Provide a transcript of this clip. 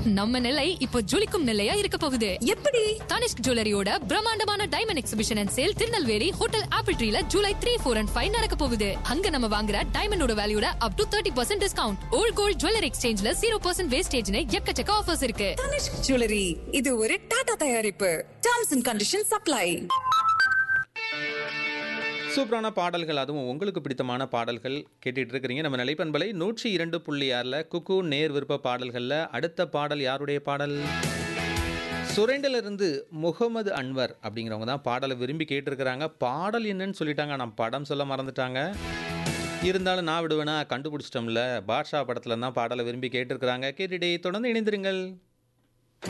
நம்ம நிலை இப்போ ஜொலிக்கும் நிலையா இருக்க போகுது எப்படி தனிஷ்க் ஜுவல்லரியோட பிரம்மாண்டமான diamond exhibition and sale Tirunelveli hotel Apple ட்ரீல July three four and five நடக்க போகுது அங்க நம்ம வாங்குற டைமண்டோட வேல்யூட up to thirty percent discount old gold jewellery எக்ஸ்சேஞ்ச்ல ஜீரோ பர்சன்ட் வேஸ்டேஜ்னு எக்கச்சக்க ஆஃபர்ஸ் இருக்கு தனிஷ்க் ஜுவல்லரி இது ஒரு டாடா தயாரிப்பு டர்ம்ஸ் அண்ட் கண்டிஷன் சப்ளை சூப்பரான பாடல்கள் அதுவும் உங்களுக்கு பிடித்தமான பாடல்கள் கேட்டுட்டு இருக்கிறீங்க நம்ம நிலைப்பண்பலை நூற்றி இரண்டு புள்ளி ஆறில் குக்கு நேர் விருப்ப பாடல்களில் அடுத்த பாடல் யாருடைய பாடல் சுரேண்டிலிருந்து முகமது அன்வர் அப்படிங்கிறவங்க தான் பாடலை விரும்பி கேட்டிருக்கிறாங்க பாடல் என்னன்னு சொல்லிட்டாங்க நான் படம் சொல்ல மறந்துட்டாங்க இருந்தாலும் நான் விடுவேனா கண்டுபிடிச்சிட்டோம்ல பாட்ஷா படத்தில் தான் பாடலை விரும்பி கேட்டிருக்கிறாங்க கேட்டுட்டே தொடர்ந்து இணைந்திருங்கள்